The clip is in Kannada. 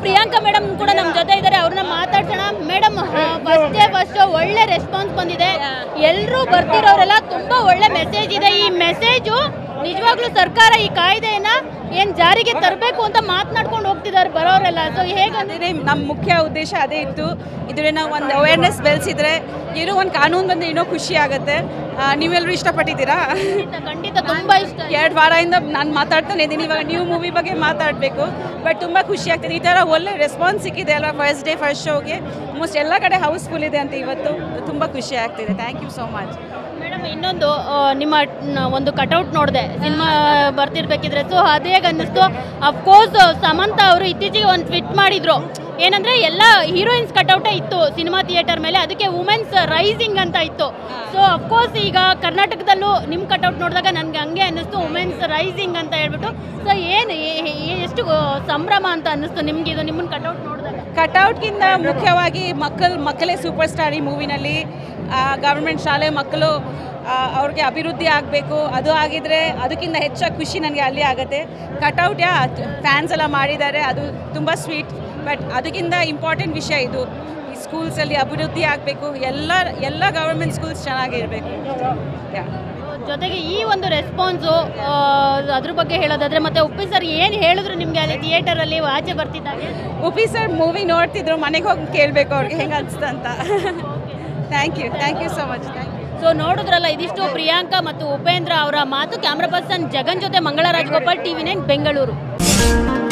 ಪ್ರಿಯಾಂಕಾ ಮೇಡಮ್ ಕೂಡ ನಮ್ಮ ಜೊತೆ ಇದ್ದಾರೆ ಅವ್ರನ್ನ ಮಾತಾಡ್ಸೋಣ ಮೇಡಮ್ ಫಸ್ಟ್ ಡೇ ಫಸ್ಟ್ ಒಳ್ಳೆ ರೆಸ್ಪಾನ್ಸ್ ಬಂದಿದೆ ಎಲ್ಲರೂ ಬರ್ತಿರೋರೆಲ್ಲ ತುಂಬಾ ಒಳ್ಳೆ ಮೆಸೇಜ್ ಇದೆ ಈ ಮೆಸೇಜು ನಿಜವಾಗ್ಲೂ ಸರ್ಕಾರ ಈ ಕಾಯ್ದೆಯನ್ನ ಏನ್ ಜಾರಿಗೆ ತರಬೇಕು ಅಂತ ಮಾತನಾಡ್ಕೊಂಡು ಹೋಗ್ತಿದ್ದಾರೆ ಬರೋರೆಲ್ಲ ಸೊ ಹೇಗೆ ಅದೇ ನಮ್ಮ ಮುಖ್ಯ ಉದ್ದೇಶ ಅದೇ ಇತ್ತು ಇದರಿಂದ ಒಂದು ಅವೇರ್ನೆಸ್ ಬೆಳೆಸಿದ್ರೆ ಏನೋ ಒಂದು ಕಾನೂನು ಬಂದರೆ ಏನೋ ಖುಷಿ ಆಗುತ್ತೆ ಆ, ನೀವೆಲ್ಲರೂ ಇಷ್ಟಪಟ್ಟಿದ್ದೀರಾ ಖಂಡಿತ ತುಂಬಾ ಇಷ್ಟ ಎರಡು ವಾರದಿಂದ ನಾನು ಮಾತಾಡ್ತಾನೆ ಇದ್ದೀನಿ ಇವಾಗ ನ್ಯೂ ಮೂವಿ ಬಗ್ಗೆ ಮಾತಾಡಬೇಕು ಬಟ್ ತುಂಬ ಖುಷಿ ಆಗ್ತಿದೆ ಈ ಥರ ಒಳ್ಳೆ ರೆಸ್ಪಾನ್ಸ್ ಸಿಕ್ಕಿದೆ ಅಲ್ವಾ ಫಸ್ಟ್ ಡೇ ಫಸ್ಟ್ ಶೋಗೆ ಆಲ್ಮೋಸ್ಟ್ ಎಲ್ಲ ಕಡೆ ಹೌಸ್ಫುಲ್ ಇದೆ ಅಂತ ಇವತ್ತು ತುಂಬ ಖುಷಿ ಆಗ್ತಿದೆ thank you so much madam ಇನ್ನೊಂದು ಆ, ನಿಮ್ಮ ನ- ಒಂದು ಕಟೌಟ್ ನೋಡಿದೆ ಸಿನಿಮಾ ಬರ್ತಿರ್ಬೇಕಿದ್ರೆ ಸೊ ಅದೇಗ ಅನ್ನಿಸ್ತು ಅಫ್ಕೋರ್ಸ್ ಸಮಂತ ಅವರು ಇತ್ತೀಚೆಗೆ ಒಂದು ಟ್ವಿಟ್ ಮಾಡಿದ್ರು ಏನಂದ್ರೆ ಎಲ್ಲ ಹೀರೋಯಿನ್ಸ್ ಕಟೌಟೇ ಇತ್ತು ಸಿನಿಮಾ ಥಿಯೇಟರ್ ಮೇಲೆ ಅದಕ್ಕೆ ವುಮೆನ್ಸ್ ರೈಸಿಂಗ್ ಅಂತ ಇತ್ತು ಸೊ ಅಫ್ಕೋರ್ಸ್ ಈಗ ಕರ್ನಾಟಕದಲ್ಲೂ ನಿಮ್ಮ ಕಟೌಟ್ ನೋಡಿದಾಗ ನನಗೆ ಹಂಗೆ ಅನ್ನಿಸ್ತು ವುಮೆನ್ಸ್ ರೈಸಿಂಗ್ ಅಂತ ಹೇಳ್ಬಿಟ್ಟು ಸೊ ಏನು ಎಷ್ಟು ಸಂಭ್ರಮ ಅಂತ ಅನ್ನಿಸ್ತು ನಿಮ್ಗೆ ಇದು ನಿಮ್ಮನ್ನ ಕಟೌಟ್ ನೋಡಿದಾಗ ಕಟೌಟ್ಗಿಂತ ಮುಖ್ಯವಾಗಿ ಮಕ್ಕಳು ಮಕ್ಕಳೇ ಸೂಪರ್ ಸ್ಟಾರ್ ಈ ಮೂವಿನಲ್ಲಿ ಗವರ್ಮೆಂಟ್ ಶಾಲೆ ಮಕ್ಕಳು ಆ, ಅವ್ರಿಗೆ ಅಭಿವೃದ್ಧಿ ಆಗಬೇಕು ಅದು ಆಗಿದ್ರೆ ಅದಕ್ಕಿಂತ ಹೆಚ್ಚಾಗಿ ಖುಷಿ ನನಗೆ ಅಲ್ಲಿ ಆಗುತ್ತೆ ಕಟೌಟ್ ಯಾ ಫ್ಯಾನ್ಸ್ ಎಲ್ಲ ಮಾಡಿದ್ದಾರೆ ಅದು ತುಂಬ ಸ್ವೀಟ್ ಬಟ್ ಅದಕ್ಕಿಂತ ಇಂಪಾರ್ಟೆಂಟ್ ವಿಷಯ ಇದು ಈ ಸ್ಕೂಲ್ಸಲ್ಲಿ ಅಭಿವೃದ್ಧಿ ಆಗಬೇಕು ಎಲ್ಲ ಎಲ್ಲ ಗವರ್ಮೆಂಟ್ ಸ್ಕೂಲ್ಸ್ ಚೆನ್ನಾಗಿರಬೇಕು ಯಾ ಜೊತೆಗೆ ಈ ಒಂದು ರೆಸ್ಪಾನ್ಸು ಅದ್ರ ಬಗ್ಗೆ ಹೇಳೋದಾದ್ರೆ ಮತ್ತೆ ಉಪ್ಪಿ ಸರ್ ಏನು ಹೇಳಿದ್ರು ನಿಮಗೆ ಅಲ್ಲಿ ಥಿಯೇಟರಲ್ಲಿ ಆಚೆ ಬರ್ತಿದ್ದಾಗ ಉಪಿ ಸರ್ ಮೂವಿ ನೋಡ್ತಿದ್ರು ಮನೆಗೆ ಹೋಗಿ ಕೇಳಬೇಕು ಅವ್ರಿಗೆ ಹೆಂಗೆ ಅನಿಸ್ತು ಅಂತ thank you thank you so much thank you so ನೋಡಿದ್ರಲ್ಲ ಇದಿಷ್ಟು ಪ್ರಿಯಾಂಕಾ ಮತ್ತು ಉಪೇಂದ್ರ ಅವರ ಮಾತು ಕ್ಯಾಮ್ರಾ ಪರ್ಸನ್ ಜಗನ್ ಜೊತೆ ಮಂಗಳ ರಾಜಗೋಪಾಲ್ ಟಿವಿ ನೈನ್ ಬೆಂಗಳೂರು